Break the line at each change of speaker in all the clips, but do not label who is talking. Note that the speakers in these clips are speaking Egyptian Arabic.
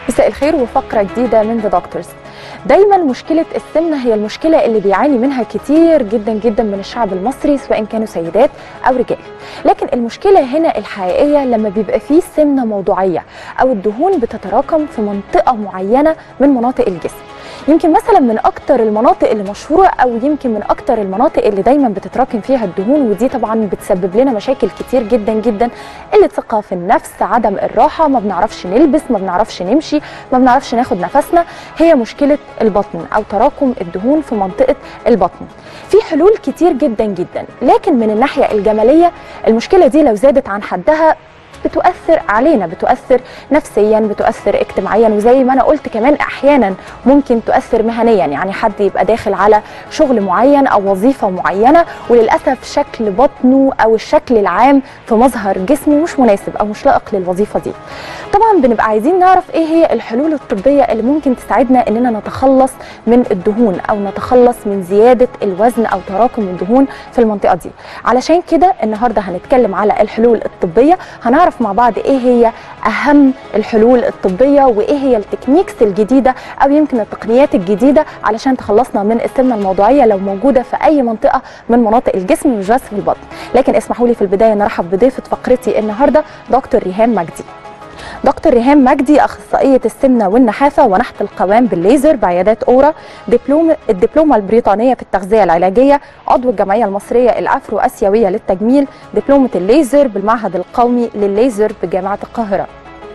مساء الخير وفقرة جديدة من ذا دكتورز دايما مشكلة السمنة هي المشكلة اللي بيعاني منها كتير جدا جدا من الشعب المصري سواء كانوا سيدات أو رجال لكن المشكلة هنا الحقيقية لما بيبقى فيه سمنة موضوعية أو الدهون بتتراكم في منطقة معينة من مناطق الجسم يمكن مثلا من اكتر المناطق اللي مشهوره او يمكن من اكتر المناطق اللي دايما بتتراكم فيها الدهون ودي طبعا بتسبب لنا مشاكل كتير جدا جدا قله ثقه في النفس عدم الراحه ما بنعرفش نلبس ما بنعرفش نمشي ما بنعرفش ناخد نفسنا هي مشكله البطن او تراكم الدهون في منطقه البطن في حلول كتير جدا جدا لكن من الناحيه الجماليه المشكله دي لو زادت عن حدها بتؤثر علينا بتؤثر نفسيا بتؤثر اجتماعيا وزي ما انا قلت كمان احيانا ممكن تؤثر مهنيا يعني حد يبقى داخل على شغل معين او وظيفه معينه وللاسف شكل بطنه او الشكل العام في مظهر جسمه مش مناسب او مش لائق للوظيفه دي طبعا بنبقى عايزين نعرف ايه هي الحلول الطبيه اللي ممكن تساعدنا اننا نتخلص من الدهون او نتخلص من زياده الوزن او تراكم الدهون في المنطقه دي علشان كده النهارده هنتكلم على الحلول الطبيه هنعرف مع بعض ايه هي اهم الحلول الطبيه وايه هي التكنيكس الجديده او يمكن التقنيات الجديده علشان تخلصنا من السمنه الموضوعيه لو موجوده في اي منطقه من مناطق الجسم مش بس في البطن لكن اسمحوا لي في البدايه نرحب بضيفه فقرتي النهارده دكتور ريهام مجدي دكتور ريهام مجدي اخصائيه السمنه والنحافه ونحت القوام بالليزر بعيادات اورا دبلوم الدبلومه البريطانيه في التغذيه العلاجيه عضو الجمعيه المصريه الافرو اسيويه للتجميل دبلومه الليزر بالمعهد القومي للليزر بجامعه القاهره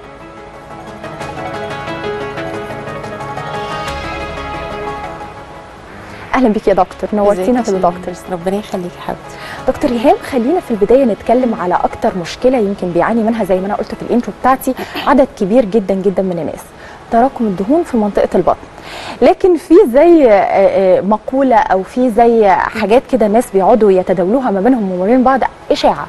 اهلا بك يا دكتور نورتينا في الدكتورز
ربنا يخليك يا حبيبتي
دكتور ريهام خلينا في البدايه نتكلم على اكتر مشكله يمكن بيعاني منها زي ما انا قلت في الانترو بتاعتي عدد كبير جدا جدا من الناس تراكم الدهون في منطقه البطن لكن في زي مقوله او في زي حاجات كده الناس بيقعدوا يتداولوها ما بينهم وما بين بعض اشاعه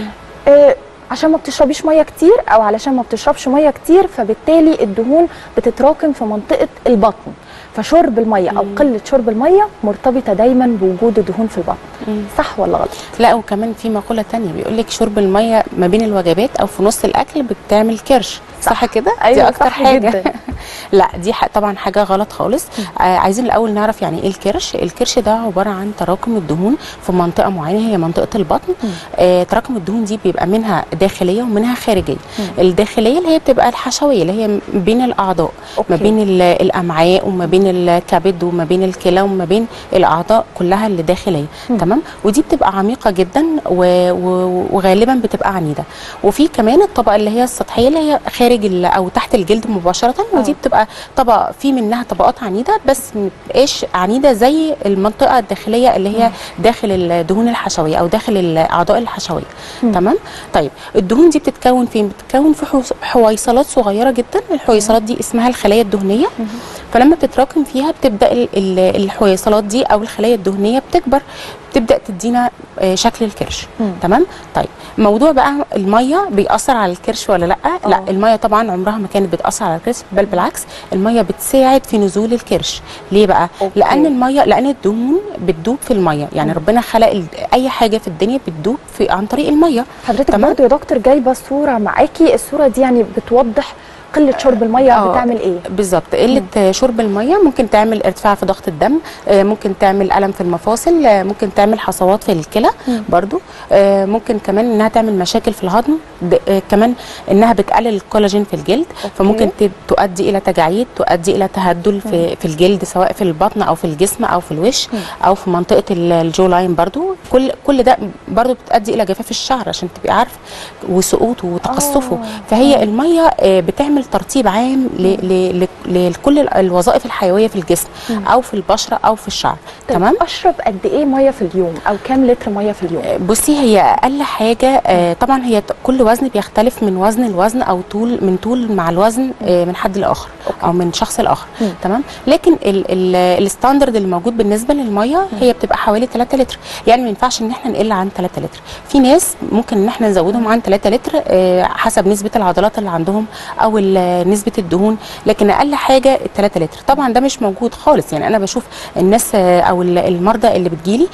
آه عشان ما بتشربيش ميه كتير او علشان ما بتشربش ميه كتير فبالتالي الدهون بتتراكم في منطقه البطن فشرب الميه او قله شرب الميه مرتبطه دايما بوجود الدهون في البطن
مم.
صح ولا غلط
لا وكمان في مقوله تانية بيقول لك شرب الميه ما بين الوجبات او في نص الاكل بتعمل كرش صح, صح كده
أيوة
دي اكتر
صح
حاجه
جداً.
لا دي ح- طبعا حاجه غلط خالص آه عايزين الاول نعرف يعني ايه الكرش الكرش ده عباره عن تراكم الدهون في منطقه معينه هي منطقه البطن آه تراكم الدهون دي بيبقى منها داخليه ومنها خارجيه الداخليه اللي هي بتبقى الحشويه اللي هي بين الاعضاء
أوكي.
ما بين ال- الامعاء وما بين الكبد وما بين الكلى وما بين الاعضاء كلها اللي داخليه تمام ودي بتبقى عميقه جدا و... و... وغالبا بتبقى عنيده وفي كمان الطبقه اللي هي السطحيه اللي هي خارج ال... او تحت الجلد مباشره ودي بتبقى طبقه في منها طبقات عنيده بس ما بتبقاش عنيده زي المنطقه الداخليه اللي هي داخل الدهون الحشويه او داخل الاعضاء الحشويه تمام طيب الدهون دي بتتكون فين بتتكون في حو- حويصلات صغيره جدا الحويصلات دي اسمها الخلايا الدهنيه فلما بتتراكم فيها بتبدا ال- ال- الحويصلات دي او الخلايا الدهنيه بتكبر تبدا تدينا آه، شكل الكرش
مم.
تمام طيب موضوع بقى الميه بيأثر على الكرش ولا لا لا
آه.
الميه طبعا عمرها ما كانت بتأثر على الكرش بل بالعكس الميه بتساعد في نزول الكرش ليه بقى
أوكي.
لان الميه لان الدهون بتدوب في الميه يعني ربنا خلق ال- اي حاجه في الدنيا بتدوب في عن طريق الميه
حضرتك
تمام.
برضو يا دكتور جايبه صوره معاكي الصوره دي يعني بتوضح قله شرب الميه
آه.
بتعمل ايه
بالظبط قله شرب الميه ممكن تعمل ارتفاع في ضغط الدم آه، ممكن تعمل الم في المفاصل آه، ممكن تعمل حصوات في الكلى برضو آه، ممكن كمان انها تعمل مشاكل في الهضم د- آه، كمان انها بتقلل الكولاجين في الجلد فممكن ت- تؤدي الى تجاعيد تؤدي الى تهدل في في الجلد سواء في البطن او في الجسم او في الوش او في منطقه ال- الجو لاين برضو كل كل ده برضو بتؤدي الى جفاف الشعر عشان تبقي عارفه وسقوطه وتقصفه
آه.
فهي الميه آه، بتعمل ترطيب عام ل- ل- ل- لكل ال- الوظائف الحيويه في الجسم او في البشره او في الشعر
طيب
تمام
اشرب قد ايه ميه في اليوم او كام لتر ميه في اليوم
بصي هي اقل حاجه آه، طبعا هي ت- كل وزن بيختلف من وزن لوزن او طول من طول مع الوزن آه، من حد لاخر
أوكي.
او من شخص لاخر
مم.
تمام لكن ال- ال- الستاندرد اللي موجود بالنسبه للميه هي بتبقى حوالي 3 لتر يعني ما ينفعش ان احنا نقل عن 3 لتر في ناس ممكن ان احنا نزودهم عن 3 لتر آه، حسب نسبه العضلات اللي عندهم او ال- ال- نسبه الدهون لكن اقل حاجه 3 لتر طبعا ده مش موجود خالص يعني انا بشوف الناس آه، او ال- المرضى اللي بتجيلي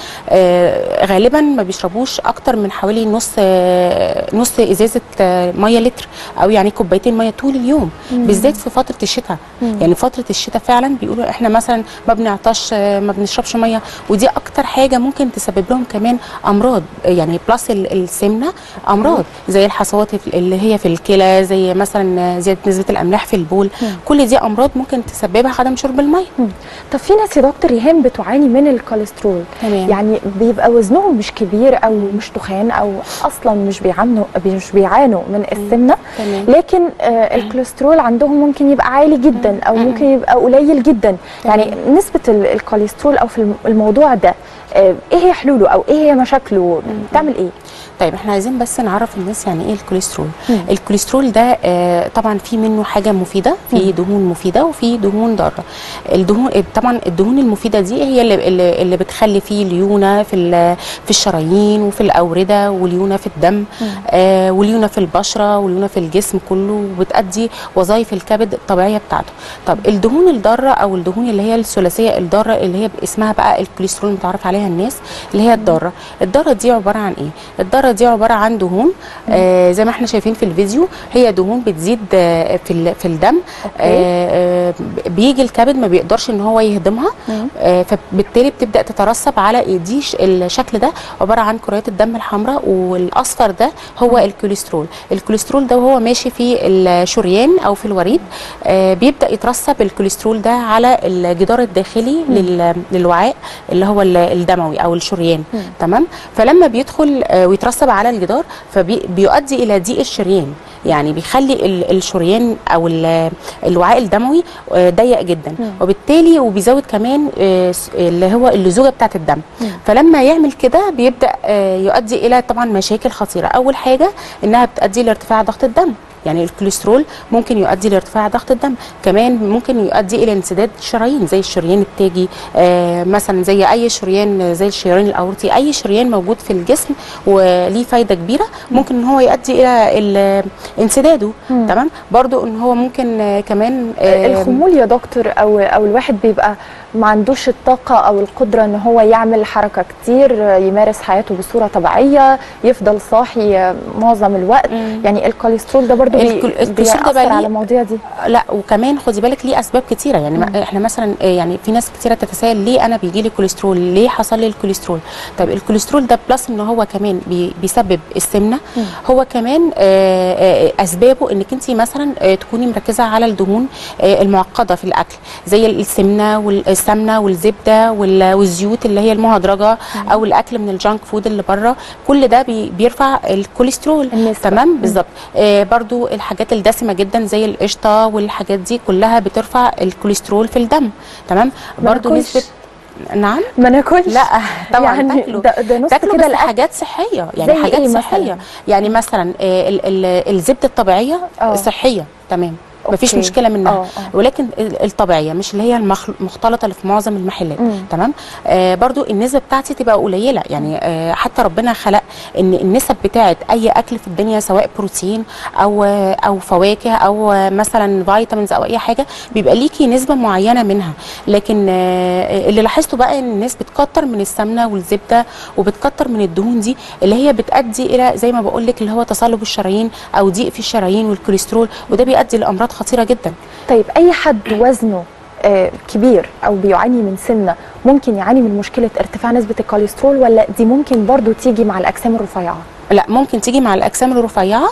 آه، غالبا ما بيشربوش اكتر من حوالي نص آه، نص ازازه آه، ميه لتر او يعني كوبايتين ميه طول اليوم بالذات في فتره الشتاء يعني فتره الشتاء فعلا بيقولوا احنا مثلا ما بنعطش آه، ما بنشربش ميه ودي اكتر حاجه ممكن تسبب لهم كمان امراض يعني بلس ال- السمنه امراض زي الحصوات اللي هي في الكلى زي مثلا زياده نسبه الاملاح في البول كل دي امراض ممكن تسببها عدم شرب الميه
مم. طب في ناس يا دكتور ريهام بتعاني من الكوليسترول
تمام.
يعني بيبقى وزنهم مش كبير او مش تخان او اصلا مش بيعانوا مش بيعانوا من السمنه
تمام.
لكن آه الكوليسترول عندهم ممكن يبقى عالي جدا او ممكن يبقى قليل جدا يعني نسبه ال- الكوليسترول او في الم- الموضوع ده آه ايه هي حلوله او ايه هي مشاكله بتعمل ايه
طيب احنا عايزين بس نعرف الناس يعني ايه الكوليسترول الكوليسترول ده آه طبعا في منه حاجه مفيده في دهون مفيده وفي دهون ضاره الدهون طبعا الدهون المفيده دي هي اللي اللي, اللي بتخلي فيه ليونه في ال- في الشرايين وفي الاورده وليونه في الدم آه وليونه في البشره وليونه في الجسم كله وبتادي وظائف الكبد الطبيعيه بتاعته طب الدهون الضاره او الدهون اللي هي الثلاثيه الضاره اللي هي اسمها بقى الكوليسترول المتعارف عليها الناس اللي هي الضاره الضاره دي عباره عن ايه الضاره دي عباره عن دهون آه زي ما احنا شايفين في الفيديو هي دهون بتزيد آه في ال- في الدم آه آه بيجي الكبد ما بيقدرش ان هو يهضمها آه فبالتالي بتبدا تترسب على ايدي ش- الشكل ده عباره عن كريات الدم الحمراء والاصفر ده هو الكوليسترول الكوليسترول ده وهو ماشي في الشريان او في الوريد آه بيبدا يترسب الكوليسترول ده على الجدار الداخلي لل- للوعاء اللي هو ال- الدموي او الشريان تمام فلما بيدخل آه ويترسب على الجدار فبيؤدي الى ضيق الشريان يعني بيخلي ال- الشريان او ال- الوعاء الدموي آه، ضيق جدا وبالتالي وبيزود كمان آه، س- اللي هو اللزوجه بتاعه الدم فلما يعمل كده بيبدا آه، يؤدي الى طبعا مشاكل خطيره اول حاجه انها بتؤدي لارتفاع ضغط الدم يعني الكوليسترول ممكن يؤدي لارتفاع ضغط الدم كمان ممكن يؤدي الى انسداد الشرايين زي الشريان التاجي آه مثلا زي اي شريان زي الشريان الاورطي اي شريان موجود في الجسم وليه فايده كبيره ممكن ان هو يؤدي الى ال- انسداده تمام برضو ان هو ممكن آه كمان آه
الخمول يا دكتور او او الواحد بيبقى ما عندوش الطاقه او القدره ان هو يعمل حركه كتير يمارس حياته بصوره طبيعيه يفضل صاحي معظم الوقت يعني الكوليسترول ده برضو بي
الكل- الكوليسترول ده
بيأثر
بقى
على
ليه-
المواضيع دي
لا وكمان خدي بالك ليه اسباب كتيره يعني ما احنا مثلا آه، يعني في ناس كتيره تتساءل ليه انا بيجي لي كوليسترول ليه حصل لي الكوليسترول طيب الكوليسترول ده بلس ان هو كمان بي بيسبب السمنه هو كمان آه، آه، اسبابه انك انت مثلا آه، تكوني مركزه على الدهون آه، المعقده في الاكل زي السمنه والسمنه والزبده وال- والزيوت اللي هي المهدرجه او الاكل من الجانك فود اللي بره كل ده بي بيرفع الكوليسترول
النسبة.
تمام بالظبط آه برضو الحاجات الدسمه جدا زي القشطه والحاجات دي كلها بترفع الكوليسترول في الدم تمام
ما
برضو
ناكلش.
نسبه نعم
ما ناكلش
لا طبعا
يعني
تاكلوا
ده, ده نص
تاكلوا
كده
بس
الاكل
حاجات صحيه
زي
يعني حاجات
إيه مثلاً؟
صحيه يعني مثلا آه ال ال الزبده الطبيعيه
آه.
صحيه تمام مفيش
أوكي.
مشكله منها
آه، آه.
ولكن ال- الطبيعيه مش اللي هي المخل- المختلطه اللي في معظم المحلات
مم.
تمام آه برضو النسبه بتاعتي تبقى قليله يعني آه حتى ربنا خلق ان النسب بتاعت اي اكل في الدنيا سواء بروتين او آه او فواكه او آه مثلا فيتامينز او اي حاجه بيبقى ليكي نسبه معينه منها لكن آه اللي لاحظته بقى ان الناس بتكتر من السمنه والزبده وبتكتر من الدهون دي اللي هي بتؤدي الى زي ما بقول لك اللي هو تصلب الشرايين او ضيق في الشرايين والكوليسترول وده بيؤدي لامراض خطيره جدا
طيب اي حد وزنه آه، كبير او بيعاني من سمنه ممكن يعاني من مشكله ارتفاع نسبه الكوليسترول ولا دي ممكن برضو تيجي مع الاجسام الرفيعه
لا ممكن تيجي مع الاجسام الرفيعه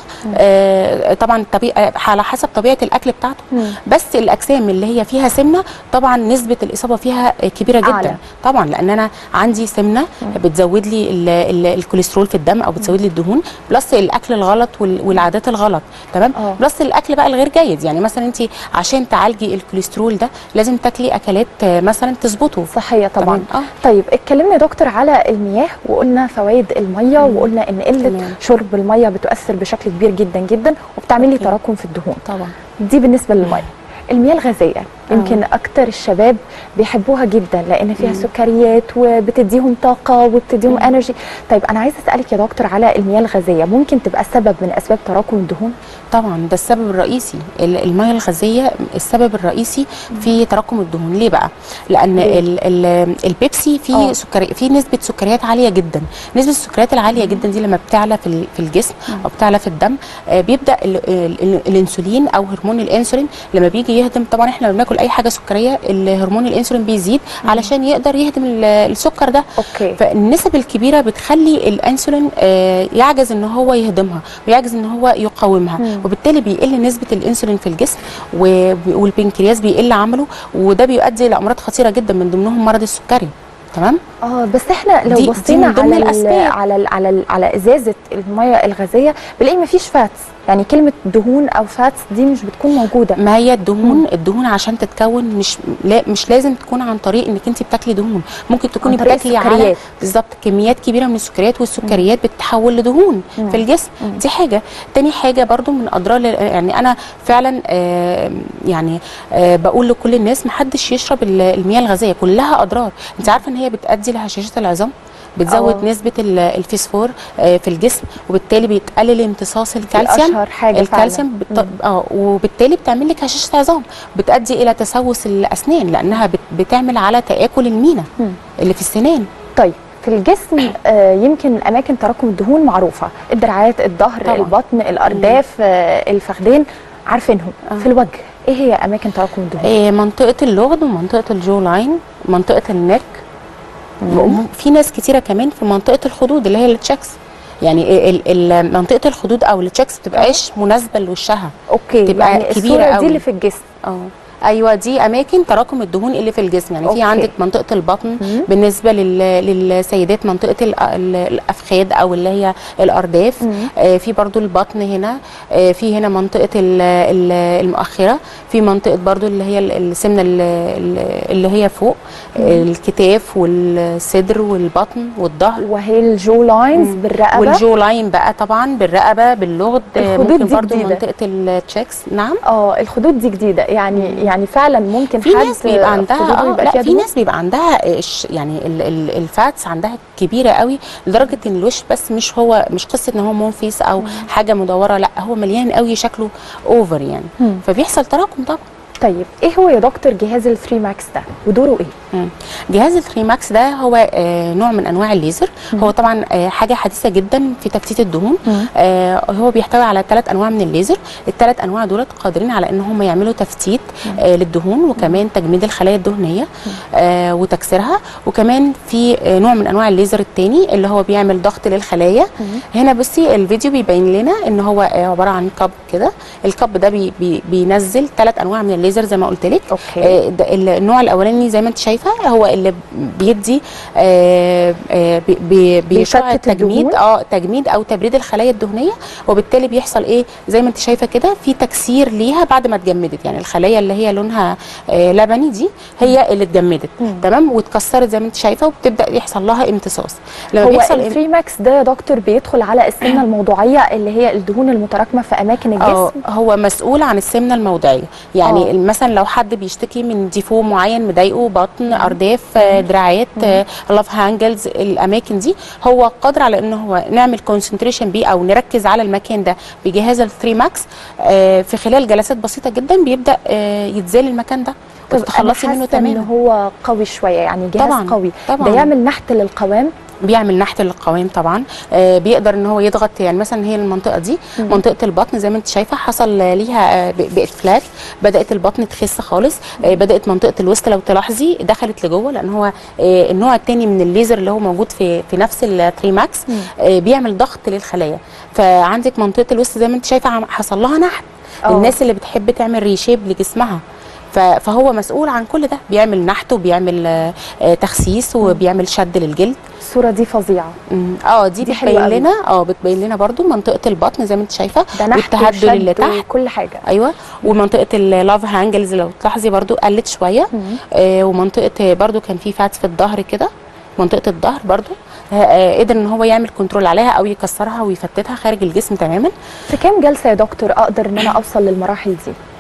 آه طبعا طبيعة على حسب طبيعه الاكل بتاعته
مم.
بس الاجسام اللي هي فيها سمنه طبعا نسبه الاصابه فيها كبيره جدا
أعلى.
طبعا لان انا عندي سمنه بتزود لي ال ال الكوليسترول في الدم او بتزود لي الدهون بلس الاكل الغلط وال- والعادات الغلط تمام
آه.
بلس الاكل بقى الغير جيد يعني مثلا انت عشان تعالجي الكوليسترول ده لازم تاكلي اكلات آه، مثلا تظبطه
صحيه طبعا
تمام. آه.
طيب اتكلمنا يا دكتور على المياه وقلنا فوائد الميه وقلنا ان قله
تمام.
شرب الميه بتؤثر بشكل كبير جدا جدا وبتعمل لي
أوكي.
تراكم في الدهون
طبعا
دي بالنسبه للميه المياه الغازيه يمكن اكتر الشباب بيحبوها جدا لان فيها سكريات وبتديهم طاقه وبتديهم انرجي طيب انا عايزه اسالك يا دكتور على المياه الغازيه ممكن تبقى سبب من اسباب تراكم الدهون
طبعا ده السبب الرئيسي ال- الميه الغازيه السبب الرئيسي في تراكم الدهون ليه بقى لان
ليه؟
ال ال البيبسي
آه.
فيه سكري فيه نسبه سكريات عاليه جدا نسبه السكريات العاليه جدا دي لما بتعلى في ال- في الجسم او بتعلى في الدم آه، بيبدا ال ال ال الانسولين او هرمون الانسولين لما بيجي يهضم طبعا احنا لما بناكل اي حاجه سكريه الهرمون الانسولين بيزيد علشان يقدر يهضم ال- السكر ده
اوكي
فالنسب الكبيره بتخلي الانسولين آه، يعجز ان هو يهضمها ويعجز ان هو يقاومها
مم.
وبالتالي بيقل نسبه الانسولين في الجسم و- والبنكرياس بيقل عمله وده بيؤدي لامراض خطيره جدا من ضمنهم مرض السكري تمام
اه بس احنا لو
دي- دي
بصينا
من ضمن
على ال
الأسباب.
على ال على ال على ازازه الميه الغازيه بنلاقي مفيش فاتس يعني كلمه دهون او فاتس دي مش بتكون موجوده
ما هي الدهون الدهون عشان تتكون مش لا مش لازم تكون عن طريق انك انت بتاكلي دهون ممكن تكوني
عن طريق
بتاكلي على
السكريات.
بالظبط كميات كبيره من السكريات والسكريات بتتحول لدهون
مم.
في الجسم
مم.
دي حاجه تاني حاجه برضو من اضرار يعني انا فعلا آه يعني آه بقول لكل الناس محدش يشرب ال- المياه الغازيه كلها اضرار انت عارفه ان هي بتؤدي لهشاشه العظام بتزود
آه.
نسبه ال- الفسفور آه في الجسم وبالتالي بيتقلل امتصاص الكالسيوم
اشهر حاجه
الكالسيوم
فعلا.
بت... اه وبالتالي بتعمل لك هشاشه عظام بتؤدي الى تسوس الاسنان لانها بت... بتعمل على تاكل المينا
مم.
اللي في السنان
طيب في الجسم آه، يمكن اماكن تراكم الدهون معروفه الدراعات الظهر
طبعاً.
البطن الارداف آه، الفخذين عارفينهم
آه.
في الوجه ايه هي اماكن تراكم الدهون
آه منطقه اللغد ومنطقه الجو لاين منطقه النك
مم.
في ناس كتيره كمان في منطقه الخدود اللي هي التشكس يعني ال... ال... منطقه الخدود او التشكس بتبقاش مناسبه لوشها
اوكي
تبقى
يعني
كبيرة
الصوره
قوي.
دي اللي في الجسم
اه ايوه دي اماكن تراكم الدهون اللي في الجسم يعني
أوكي.
في عندك منطقه البطن
مم.
بالنسبه لل... للسيدات منطقه ال... ال- الافخاذ او اللي هي الارداف
مم.
آه في برضو البطن هنا آه في هنا منطقه ال... ال... المؤخره في منطقه برضو اللي هي ال- السمنه ال- ال- اللي هي فوق آه الكتاف والصدر والبطن والظهر
وهي الجو لاينز
مم.
بالرقبه
والجو لاين بقى طبعا بالرقبه باللغد آه،
الخدود
ممكن
دي
برضو
جديدة.
منطقه التشيكس نعم
اه الخدود دي جديده يعني يعني فعلا ممكن
في
حد
ناس بيبقى عندها
خدوده
اه
يبقى
لا
فيها
في
دهون؟
ناس بيبقى عندها إش- يعني ال ال الفاتس عندها كبيره قوي لدرجه ان الوش بس مش هو مش قصه ان هو منفيس او حاجه مدوره لا هو مليان قوي شكله اوفر يعني
مم.
فبيحصل تراكم طبعا
طيب ايه هو يا دكتور جهاز ال 3 ماكس ده ودوره ايه؟
مم. جهاز ال 3 ماكس ده هو آه نوع من انواع الليزر هو طبعا آه حاجه حديثه جدا في تفتيت الدهون
مم.
آه هو بيحتوي على ثلاث انواع من الليزر الثلاث انواع دولت قادرين على ان هم يعملوا تفتيت آه للدهون وكمان تجميد الخلايا الدهنيه آه وتكسيرها وكمان في آه نوع من انواع الليزر الثاني اللي هو بيعمل ضغط للخلايا هنا بصي الفيديو بيبين لنا ان هو آه عباره عن كب كده الكب ده بي بي بينزل ثلاث انواع من الليزر زي ما قلت لك
اوكي
آه، ده ال- النوع الاولاني زي ما انت شايفه هو اللي بيدي آه، آه، بي- بي- بيشع
بيفتت
تجميد
الدهون؟
اه تجميد او تبريد الخلايا الدهنيه وبالتالي بيحصل ايه زي ما انت شايفه كده في تكسير ليها بعد ما اتجمدت يعني الخلايا اللي هي لونها آه، لبني دي هي اللي اتجمدت
مم.
تمام واتكسرت زي ما انت شايفه وبتبدا يحصل لها امتصاص لما
هو
بيحصل
ال 3 ماكس ده يا دكتور بيدخل على السمنه الموضوعيه اللي هي الدهون المتراكمه في اماكن
اه
الجسم
هو مسؤول عن السمنه الموضعيه يعني
آه.
مثلا لو حد بيشتكي من ديفو معين مضايقه بطن ارداف آه، دراعات لاف هانجلز الاماكن دي هو قادر على ان هو نعمل كونسنتريشن بيه او نركز على المكان ده بجهاز ال 3 ماكس آه، في خلال جلسات بسيطه جدا بيبدا آه، يتزال المكان ده
طب انا
وتتخلصي منه
حاسه ان
تماما
هو قوي شويه يعني جهاز
طبعاً،
قوي
طبعاً.
ده يعمل نحت للقوام
بيعمل نحت للقوام طبعا آه بيقدر ان هو يضغط يعني مثلا هي المنطقه دي
مم.
منطقه البطن زي ما انت شايفه حصل آه، ليها آه، ب- بقت فلات بدات البطن تخس خالص آه بدات منطقه الوسط لو تلاحظي دخلت لجوه لان هو آه النوع الثاني من الليزر اللي هو موجود في في نفس التري ماكس
مم.
آه بيعمل ضغط للخلايا فعندك منطقه الوسط زي ما انت شايفه عم- حصل لها نحت
آه.
الناس اللي بتحب تعمل ريشيب لجسمها ف- فهو مسؤول عن كل ده بيعمل نحت وبيعمل آه، آه، تخسيس وبيعمل شد للجلد
الصوره دي فظيعه
مم. اه دي,
دي حلوة
بتبين
قوي.
لنا اه بتبين لنا برضو منطقه البطن زي ما انت شايفه
ده نحت
والتهدل اللي
وشد
تحت
وكل حاجه
ايوه ومنطقه اللاف هانجلز لو تلاحظي برضو قلت شويه
مم.
آه ومنطقه برضو كان في فات في الظهر كده منطقه الظهر برضو آه، آه قدر ان هو يعمل كنترول عليها او يكسرها ويفتتها خارج الجسم تماما
في كام جلسه يا دكتور اقدر ان انا اوصل للمراحل دي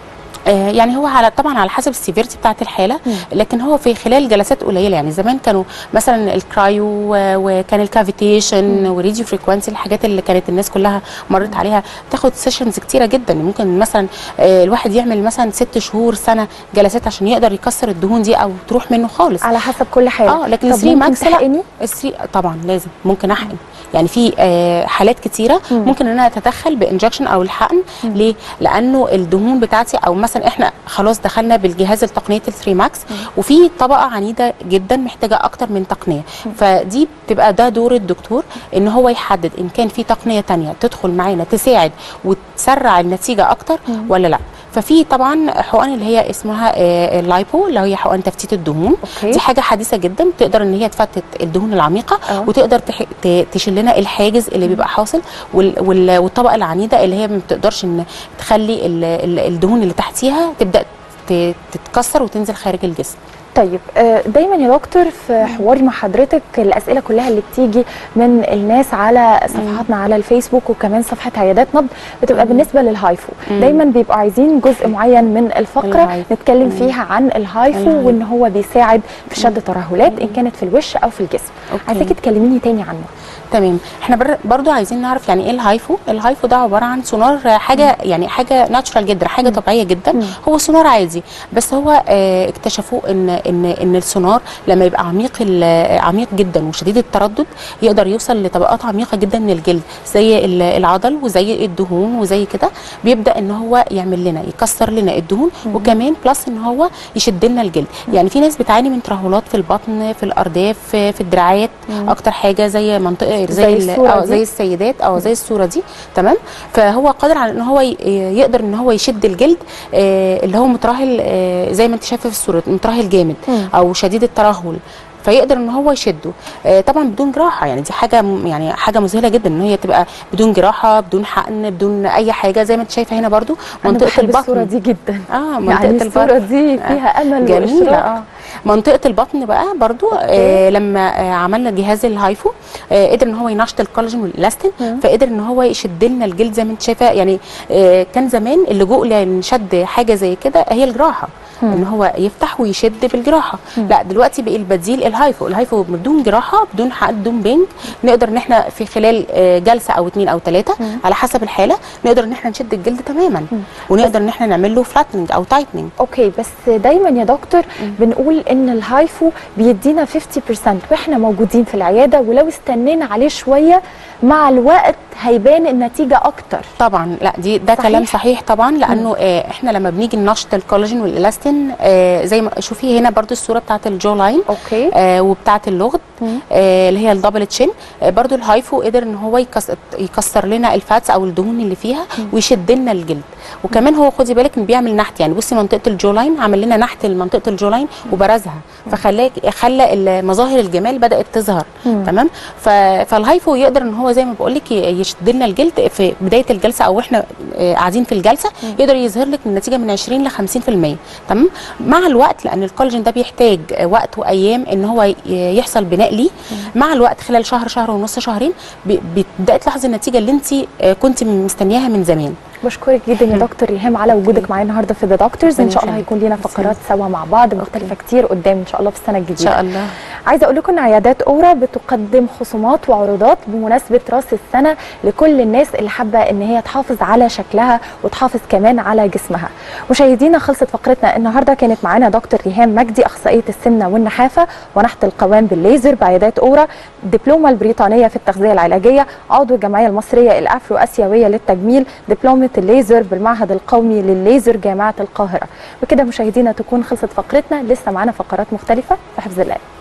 آه، يعني هو على طبعا على حسب السيفيرتي بتاعت الحاله
مم.
لكن هو في خلال جلسات قليله يعني زمان كانوا مثلا الكرايو و- وكان الكافيتيشن وراديو فريكوانسي الحاجات اللي كانت الناس كلها مرت عليها تاخد سيشنز كتيره جدا ممكن مثلا آه، الواحد يعمل مثلا ست شهور سنه جلسات عشان يقدر يكسر الدهون دي او تروح منه خالص
على حسب كل حاجه
اه لكن
طب
3
ممكن
ماكس لا
تحقني
الثري طبعا لازم ممكن احقن يعني في آه حالات كتيره
مم.
ممكن ان انا اتدخل بانجكشن او الحقن ليه لانه الدهون بتاعتي او مثلا احنا خلاص دخلنا بالجهاز التقنيه ال3 ماكس وفي طبقه عنيده جدا محتاجه اكتر من تقنيه فدي بتبقى ده دور الدكتور ان هو يحدد ان كان في تقنيه تانية تدخل معانا تساعد وتسرع النتيجه اكتر ولا لا ففي طبعا حقن اللي هي اسمها آه، اللايبو اللي هي حقن تفتيت الدهون
أوكي.
دي حاجه حديثه جدا تقدر ان هي تفتت الدهون العميقه
آه.
وتقدر تح... ت- تشيل لنا الحاجز اللي بيبقى حاصل وال... وال... والطبقه العنيده اللي هي ما بتقدرش ان تخلي ال... ال- الدهون اللي تحتيها تبدا ت... تتكسر وتنزل خارج الجسم
طيب آه، دايما يا دكتور في حواري مع حضرتك الاسئله كلها اللي بتيجي من الناس على صفحاتنا على الفيسبوك وكمان صفحه عيادات نبض بتبقى بالنسبه للهايفو
مم.
دايما بيبقوا عايزين جزء معين من الفقره
الهايفو.
نتكلم
مم.
فيها عن الهايفو
الهايفو.
وان هو بيساعد في شد ترهلات ان كانت في الوش او في الجسم
أوكي.
عايزاكي تكلميني تاني عنه
تمام احنا بر... برضو عايزين نعرف يعني ايه الهايفو الهايفو ده عباره عن سونار حاجه يعني حاجه ناتشورال جدا حاجه طبيعيه جدا
مم.
هو سونار عادي بس هو اه اكتشفوه ان ان ان السونار لما يبقى عميق ال- عميق جدا وشديد التردد يقدر يوصل لطبقات عميقه جدا من الجلد زي ال- العضل وزي الدهون وزي كده بيبدا ان هو يعمل لنا يكسر لنا الدهون وكمان بلس ان هو يشد لنا الجلد يعني في ناس بتعاني من ترهلات في البطن في الارداف في في الدراعات اكتر حاجه زي منطقه
زي
زي ال-
الصورة
اه
دي.
زي السيدات او زي الصوره دي تمام فهو قادر على ان هو ي- يقدر ان هو يشد الجلد آه، اللي هو مترهل آه، زي ما انت شايفه في الصوره مترهل جامد
مم.
او شديد الترهل فيقدر ان هو يشده آه، طبعا بدون جراحه يعني دي حاجه م- يعني حاجه مذهله جدا ان هي تبقى بدون جراحه بدون حقن بدون اي حاجه زي ما انت شايفه هنا برضو
أنا
منطقه
بحب
البطن
الصوره دي جدا
اه منطقه
يعني
البطن
الصوره دي فيها امل
جميلة
واشراق
اه منطقة البطن بقى برضو آه لما آه عملنا جهاز الهايفو آه قدر ان هو ينشط الكولاجين والالاستين
مم.
فقدر ان هو يشد لنا الجلد زي ما انت شايفه يعني آه كان زمان اللجوء لنشد حاجة زي كده هي الجراحة
مم.
ان هو يفتح ويشد بالجراحه لا دلوقتي بقى البديل الهايفو الهايفو بدون جراحه بدون حقن بدون بنج نقدر ان احنا في خلال آه، جلسه او اتنين او ثلاثه على حسب الحاله نقدر ان احنا نشد الجلد تماما ونقدر ان احنا نعمل له فلاتنج او تايتنج
اوكي بس دايما يا دكتور بنقول ان الهايفو بيدينا 50% واحنا موجودين في العياده ولو استنينا عليه شويه مع الوقت هيبان النتيجه اكتر
طبعا لا دي ده
صحيح؟
كلام صحيح طبعا لانه آه احنا لما بنيجي ننشط الكولاجين والالاستين آه زي ما شوفي هنا برضو الصوره بتاعت الجو لاين
اوكي
آه وبتاعت اللغد
مم.
آه اللي هي الدبل تشين آه برضو الهايفو قدر ان هو يكس يكسر لنا الفاتس او الدهون اللي فيها ويشد لنا الجلد وكمان هو خدي بالك ان بيعمل نحت يعني بصي منطقه الجو لاين عمل لنا نحت لمنطقه الجو لاين وبرزها فخلاك خلى مظاهر الجمال بدات تظهر
مم.
تمام ف- فالهايفو يقدر ان هو زي ما بقول لك يشد لنا الجلد في بدايه الجلسه او احنا آه، قاعدين في الجلسه يقدر يظهر لك النتيجه من 20 ل 50% تمام مع الوقت لان الكولاجين ده بيحتاج آه، وقت وايام ان هو ي- يحصل بناء ليه مع الوقت خلال شهر شهر ونص شهرين ب- بتبداي تلاحظي النتيجه اللي انت كنت مستنياها من زمان
بشكرك جدا يا دكتور ريهام على وجودك معايا النهارده في ذا دكتورز ان شاء الله
يخليك.
هيكون لينا فقرات سوا مع بعض مختلفه كتير قدام ان شاء الله في السنه
ان
الجديده
شاء الله
عايزه اقول لكم ان عيادات اورا بتقدم خصومات وعروضات بمناسبه راس السنه لكل الناس اللي حابه ان هي تحافظ على شكلها وتحافظ كمان على جسمها مشاهدينا خلصت فقرتنا النهارده كانت معانا دكتور ريهام مجدي اخصائيه السمنه والنحافه ونحت القوام بالليزر بعيادات اورا الدبلومه البريطانيه في التغذيه العلاجيه عضو الجمعيه المصريه الافرو اسيويه للتجميل دبلومه الليزر بالمعهد القومي للليزر جامعه القاهره بكده مشاهدينا تكون خلصت فقرتنا لسه معانا فقرات مختلفه في حفظ الله